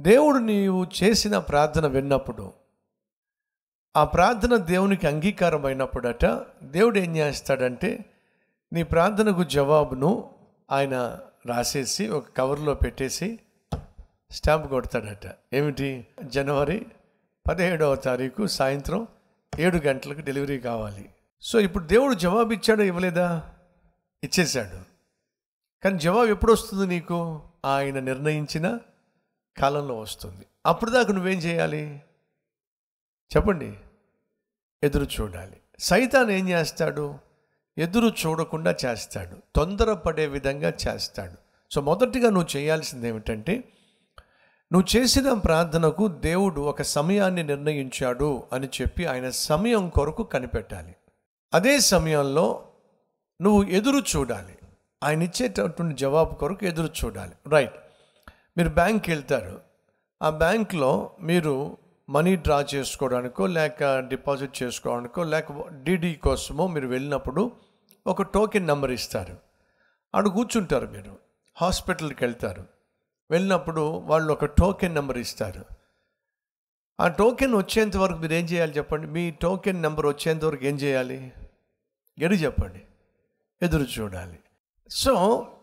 దేవుడు నీవు చేసిన ప్రార్థన విన్నప్పుడు ఆ ప్రార్థన దేవునికి అంగీకారం అయినప్పుడట దేవుడు ఏం చేస్తాడంటే నీ ప్రార్థనకు జవాబును ఆయన రాసేసి ఒక కవర్లో పెట్టేసి స్టాంప్ కొడతాడట ఏమిటి జనవరి పదిహేడవ తారీఖు సాయంత్రం ఏడు గంటలకు డెలివరీ కావాలి సో ఇప్పుడు దేవుడు జవాబు ఇచ్చాడో ఇవ్వలేదా ఇచ్చేశాడు కానీ జవాబు ఎప్పుడు వస్తుంది నీకు ఆయన నిర్ణయించిన కాలంలో వస్తుంది అప్పుడు దాకా నువ్వేం చేయాలి చెప్పండి ఎదురు చూడాలి సైతాన్ ఏం చేస్తాడు ఎదురు చూడకుండా చేస్తాడు తొందరపడే విధంగా చేస్తాడు సో మొదటిగా నువ్వు చేయాల్సింది ఏమిటంటే నువ్వు చేసిన ప్రార్థనకు దేవుడు ఒక సమయాన్ని నిర్ణయించాడు అని చెప్పి ఆయన సమయం కొరకు కనిపెట్టాలి అదే సమయంలో నువ్వు ఎదురు చూడాలి ఆయన ఇచ్చేటటువంటి జవాబు కొరకు ఎదురు చూడాలి రైట్ మీరు బ్యాంక్కి వెళ్తారు ఆ బ్యాంక్లో మీరు మనీ డ్రా చేసుకోవడానికో లేక డిపాజిట్ చేసుకోవడానికో లేక డీడీ కోసమో మీరు వెళ్ళినప్పుడు ఒక టోకెన్ నెంబర్ ఇస్తారు ఆడు కూర్చుంటారు మీరు హాస్పిటల్కి వెళ్తారు వెళ్ళినప్పుడు వాళ్ళు ఒక టోకెన్ నెంబర్ ఇస్తారు ఆ టోకెన్ వచ్చేంత వరకు మీరు ఏం చేయాలి చెప్పండి మీ టోకెన్ నెంబర్ వచ్చేంత వరకు ఏం చేయాలి ఎడు చెప్పండి ఎదురు చూడాలి సో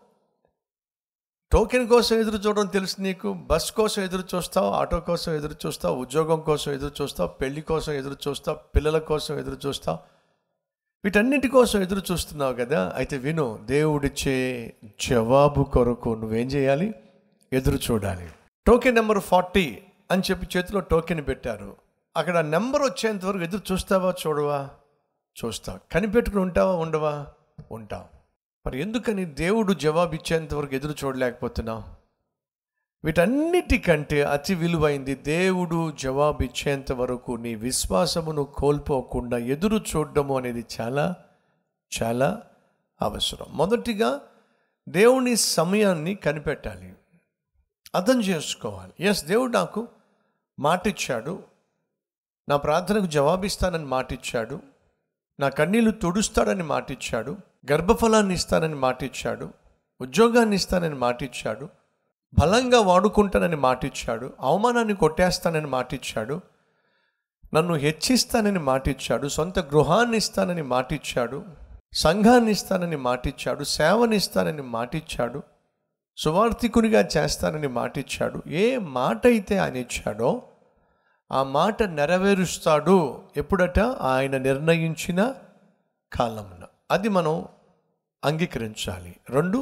టోకెన్ కోసం ఎదురు చూడడం తెలుసు నీకు బస్ కోసం ఎదురు చూస్తావు ఆటో కోసం ఎదురు చూస్తావు ఉద్యోగం కోసం ఎదురు చూస్తావు పెళ్లి కోసం ఎదురు చూస్తావు పిల్లల కోసం ఎదురు చూస్తావు వీటన్నిటి కోసం ఎదురు చూస్తున్నావు కదా అయితే విను దేవుడిచ్చే జవాబు కొరకు నువ్వేం చేయాలి ఎదురు చూడాలి టోకెన్ నెంబర్ ఫార్టీ అని చెప్పి చేతిలో టోకెన్ పెట్టారు అక్కడ నెంబర్ వచ్చేంత వరకు ఎదురు చూస్తావా చూడవా చూస్తావు కనిపెట్టుకుని ఉంటావా ఉండవా ఉంటావు మరి ఎందుకని దేవుడు జవాబు ఇచ్చేంత వరకు ఎదురు చూడలేకపోతున్నావు వీటన్నిటికంటే అతి విలువైంది దేవుడు జవాబు ఇచ్చేంత వరకు నీ విశ్వాసమును కోల్పోకుండా ఎదురు చూడడము అనేది చాలా చాలా అవసరం మొదటిగా దేవుని సమయాన్ని కనిపెట్టాలి అర్థం చేసుకోవాలి ఎస్ దేవుడు నాకు మాట ఇచ్చాడు నా ప్రార్థనకు జవాబిస్తానని మాట ఇచ్చాడు నా కన్నీళ్లు తుడుస్తాడని మాట ఇచ్చాడు గర్భఫలాన్ని ఇస్తానని మాట ఇచ్చాడు ఉద్యోగాన్ని ఇస్తానని మాట ఇచ్చాడు బలంగా వాడుకుంటానని మాట ఇచ్చాడు అవమానాన్ని కొట్టేస్తానని మాట ఇచ్చాడు నన్ను హెచ్చిస్తానని మాట ఇచ్చాడు సొంత గృహాన్ని ఇస్తానని మాట ఇచ్చాడు సంఘాన్ని ఇస్తానని మాట ఇచ్చాడు సేవని ఇస్తానని మాట ఇచ్చాడు సువార్థికునిగా చేస్తానని మాట ఇచ్చాడు ఏ మాట అయితే ఆయన ఇచ్చాడో ఆ మాట నెరవేరుస్తాడు ఎప్పుడట ఆయన నిర్ణయించిన కాలమున అది మనం అంగీకరించాలి రెండు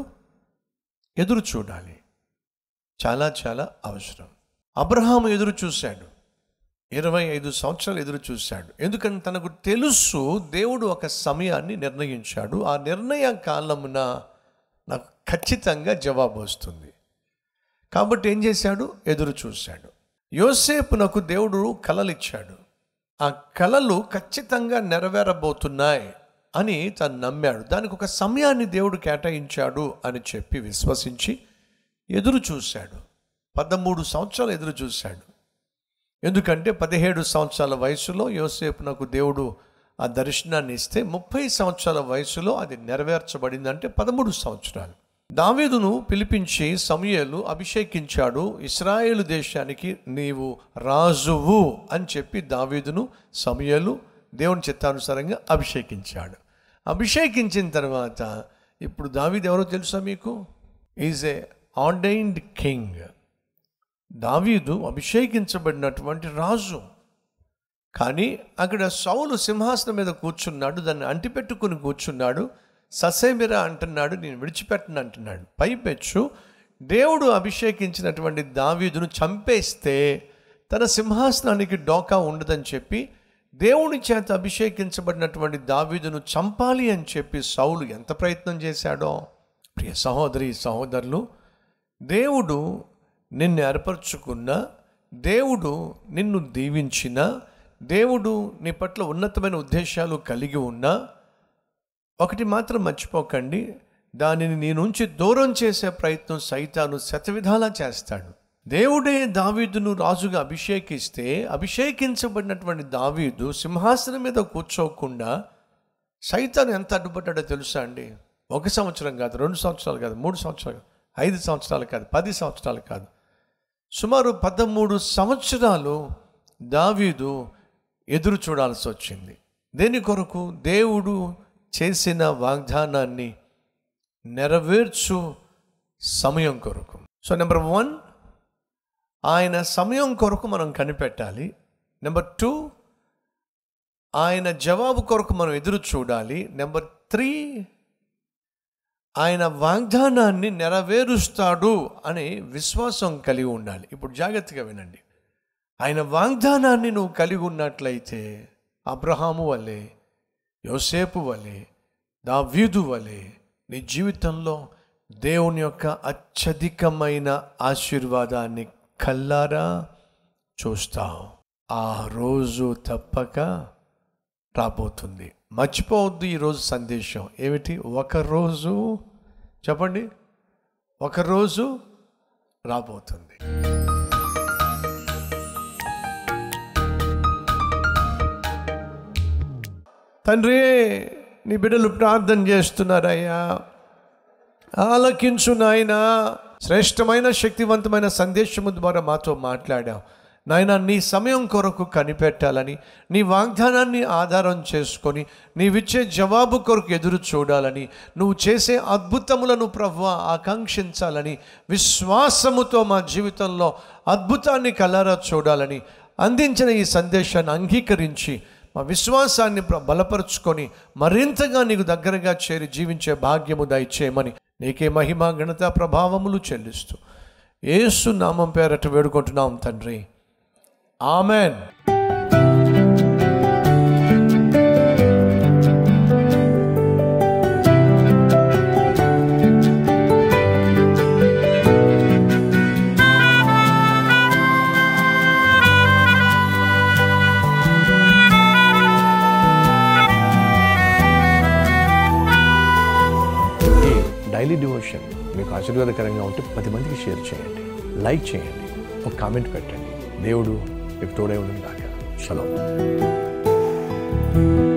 ఎదురు చూడాలి చాలా చాలా అవసరం అబ్రహాం ఎదురు చూశాడు ఇరవై ఐదు సంవత్సరాలు ఎదురు చూశాడు ఎందుకంటే తనకు తెలుసు దేవుడు ఒక సమయాన్ని నిర్ణయించాడు ఆ నిర్ణయ కాలమున నాకు ఖచ్చితంగా జవాబు వస్తుంది కాబట్టి ఏం చేశాడు ఎదురు చూశాడు యోసేపునకు దేవుడు కలలు ఇచ్చాడు ఆ కలలు ఖచ్చితంగా నెరవేరబోతున్నాయి అని తను నమ్మాడు దానికి ఒక సమయాన్ని దేవుడు కేటాయించాడు అని చెప్పి విశ్వసించి ఎదురు చూశాడు పదమూడు సంవత్సరాలు ఎదురు చూశాడు ఎందుకంటే పదిహేడు సంవత్సరాల వయసులో యోసేపునకు దేవుడు ఆ దర్శనాన్ని ఇస్తే ముప్పై సంవత్సరాల వయసులో అది నెరవేర్చబడిందంటే పదమూడు సంవత్సరాలు దావీదును పిలిపించి సమయలు అభిషేకించాడు ఇస్రాయేలు దేశానికి నీవు రాజువు అని చెప్పి దావీదును సమయలు దేవుని చిత్తానుసారంగా అభిషేకించాడు అభిషేకించిన తర్వాత ఇప్పుడు దావీదు ఎవరో తెలుసా మీకు ఈజ్ ఏ ఆర్డైన్డ్ కింగ్ దావీదు అభిషేకించబడినటువంటి రాజు కానీ అక్కడ సౌలు సింహాసనం మీద కూర్చున్నాడు దాన్ని అంటిపెట్టుకుని కూర్చున్నాడు ససేమిరా అంటున్నాడు నేను విడిచిపెట్టను అంటున్నాడు పైపెచ్చు దేవుడు అభిషేకించినటువంటి దావీదును చంపేస్తే తన సింహాసనానికి డోకా ఉండదని చెప్పి దేవుని చేత అభిషేకించబడినటువంటి దావీదును చంపాలి అని చెప్పి సౌలు ఎంత ప్రయత్నం చేశాడో ప్రియ సహోదరి సహోదరులు దేవుడు నిన్ను ఏర్పరచుకున్న దేవుడు నిన్ను దీవించిన దేవుడు నీ పట్ల ఉన్నతమైన ఉద్దేశాలు కలిగి ఉన్నా ఒకటి మాత్రం మర్చిపోకండి దానిని నీ నుంచి దూరం చేసే ప్రయత్నం సైతాను శతవిధాలా చేస్తాడు దేవుడే దావీదును రాజుగా అభిషేకిస్తే అభిషేకించబడినటువంటి దావీదు సింహాసనం మీద కూర్చోకుండా సైతాను ఎంత అడ్డుపడ్డాడో తెలుసా అండి ఒక సంవత్సరం కాదు రెండు సంవత్సరాలు కాదు మూడు సంవత్సరాలు కాదు ఐదు సంవత్సరాలు కాదు పది సంవత్సరాలు కాదు సుమారు పదమూడు సంవత్సరాలు దావీదు ఎదురు చూడాల్సి వచ్చింది దేని కొరకు దేవుడు చేసిన వాగ్దానాన్ని నెరవేర్చు సమయం కొరకు సో నెంబర్ వన్ ఆయన సమయం కొరకు మనం కనిపెట్టాలి నెంబర్ టూ ఆయన జవాబు కొరకు మనం ఎదురు చూడాలి నెంబర్ త్రీ ఆయన వాగ్దానాన్ని నెరవేరుస్తాడు అనే విశ్వాసం కలిగి ఉండాలి ఇప్పుడు జాగ్రత్తగా వినండి ఆయన వాగ్దానాన్ని నువ్వు కలిగి ఉన్నట్లయితే అబ్రహాము వలె యోసేపు వలె దావీదు వలె నీ జీవితంలో దేవుని యొక్క అత్యధికమైన ఆశీర్వాదాన్ని కల్లారా చూస్తావు ఆ రోజు తప్పక రాబోతుంది మర్చిపోవద్దు ఈరోజు సందేశం ఏమిటి ఒకరోజు చెప్పండి ఒకరోజు రాబోతుంది తండ్రి నీ బిడ్డలు ప్రార్థన చేస్తున్నారయ్యా ఆలకించు నాయన శ్రేష్టమైన శక్తివంతమైన సందేశము ద్వారా మాతో మాట్లాడావు నాయన నీ సమయం కొరకు కనిపెట్టాలని నీ వాగ్దానాన్ని ఆధారం చేసుకొని నీవిచ్చే జవాబు కొరకు ఎదురు చూడాలని నువ్వు చేసే అద్భుతములను ప్రభు ఆకాంక్షించాలని విశ్వాసముతో మా జీవితంలో అద్భుతాన్ని కలరా చూడాలని అందించిన ఈ సందేశాన్ని అంగీకరించి మా విశ్వాసాన్ని ప్ర- బలపరుచుకొని మరింతగా నీకు దగ్గరగా చేరి జీవించే భాగ్యము దయచేయమని నీకే మహిమ ఘనత ప్రభావములు చెల్లిస్తూ యేసు నామం పేరట వేడుకుంటున్నాం తండ్రి ఆమెన్ ఈ డైలీ డివోషన్ మీకు ఆశీర్వాదకరంగా ఉంటే పది మందికి షేర్ చేయండి లైక్ చేయండి ఒక కామెంట్ పెట్టండి దేవుడు మీకు తోడే ఉండని కాక చలో